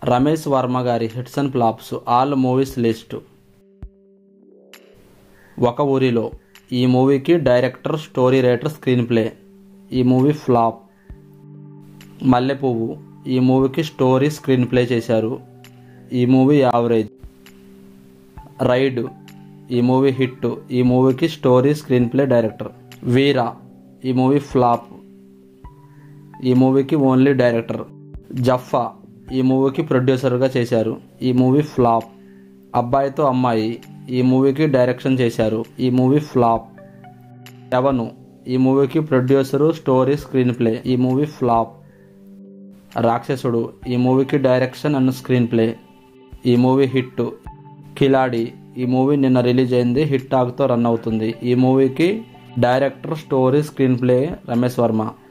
రమేష్ వర్మ గారి hits and flops all movies list Oka Oorilo ఈ మూవీకి director story writer screenplay ఈ మూవీ ఫ్లాప్ మల్లెపువ్వు ఈ మూవీకి స్టోరీ స్క్రీన్ ప్లే చేశారు ఈ మూవీ యావరేజ్ రైడ్ ఈ మూవీ హిట్ ఈ మూవీకి story screenplay director Veera ఈ మూవీ ఫ్లాప్ ఈ మూవీకి ఓన్లీ డైరెక్టర్ జఫా ఈ మూవీకి ప్రొడ్యూసర్గా చేశారు ఈ మూవీ ఫ్లాప్ అబ్బాయితో అమ్మాయి ఈ మూవీకి డైరెక్షన్ చేశారు ఈ మూవీ ఫ్లాప్ ఎవను ఈ మూవీకి ప్రొడ్యూసరు స్టోరీ స్క్రీన్ ప్లే ఈ మూవీ ఫ్లాప్ రాక్షసుడు ఈ మూవీకి డైరెక్షన్ అండ్ స్క్రీన్ ప్లే ఈ మూవీ హిట్ కిలాడి ఈ మూవీ నిన్న రిలీజ్ అయింది హిట్ టాక్తో రన్ అవుతుంది ఈ మూవీకి director story screenplay Ramesh Varma